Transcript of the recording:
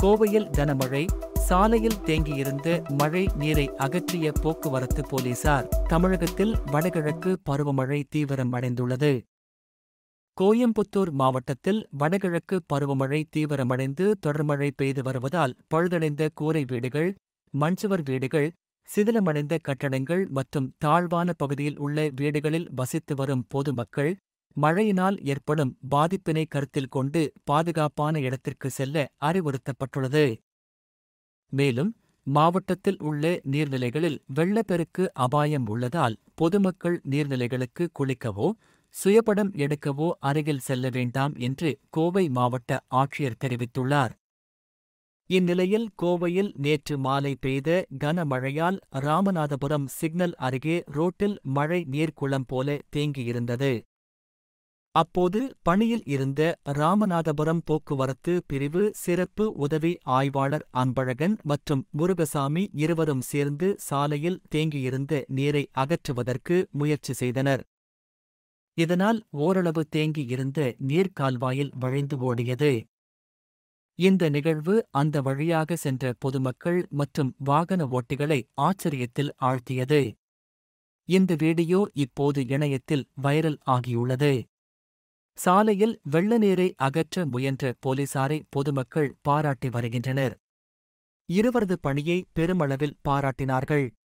கோவையில் கனமழை சாலையில் தேங்கியிருந்த மழை நீரை அகற்றிய போக்குவரத்து போலீசார் தமிழகத்தில் வடகிழக்கு பருவமழை தீவிரம் அடைந்துள்ளது கோயம்புத்தூர் மாவட்டத்தில் வடகிழக்கு பருவமழை தீவிரமடைந்து தொடர்மழை பெய்து வருவதால் பழுதடைந்த கூரை வீடுகள் மண்சுவர் வீடுகள் சிதிலமடைந்த கட்டடங்கள் மற்றும் தாழ்வான பகுதியில் உள்ள வீடுகளில் வசித்து வரும் பொதுமக்கள் மழையினால் ஏற்படும் பாதிப்பினை கருத்தில் கொண்டு பாதுகாப்பான இடத்திற்கு செல்ல அறிவுறுத்தப்பட்டுள்ளது மேலும் மாவட்டத்தில் உள்ள நீர்நிலைகளில் வெள்ளப்பெருக்கு அபாயம் உள்ளதால் பொதுமக்கள் நீர்நிலைகளுக்கு குளிக்கவோ சுயபடம் எடுக்கவோ அருகில் செல்ல வேண்டாம் என்று கோவை மாவட்ட ஆட்சியர் தெரிவித்துள்ளார் இந்நிலையில் கோவையில் நேற்று மாலை பெய்த கனமழையால் ராமநாதபுரம் சிக்னல் அருகே ரோட்டில் மழை நீர்க்குளம் போல தேங்கியிருந்தது அப்போது பணியில் இருந்த ராமநாதபுரம் போக்குவரத்து பிரிவு சிறப்பு உதவி ஆய்வாளர் அன்பழகன் மற்றும் முருகசாமி இருவரும் சேர்ந்து சாலையில் தேங்கியிருந்த நீரை அகற்றுவதற்கு முயற்சி செய்தனர் இதனால் ஓரளவு தேங்கியிருந்த நீர்க்கால்வாயில் வழிந்து ஓடியது இந்த நிகழ்வு அந்த வழியாக சென்ற பொதுமக்கள் மற்றும் வாகன ஓட்டிகளை ஆச்சரியத்தில் ஆழ்த்தியது இந்த வீடியோ இப்போது இணையத்தில் வைரல் ஆகியுள்ளது சாலையில் வெள்ள நீரை அகற்ற முயன்ற போலீசாரை பொதுமக்கள் பாராட்டி வருகின்றனர் இருவரது பணியை பெருமளவில் பாராட்டினார்கள்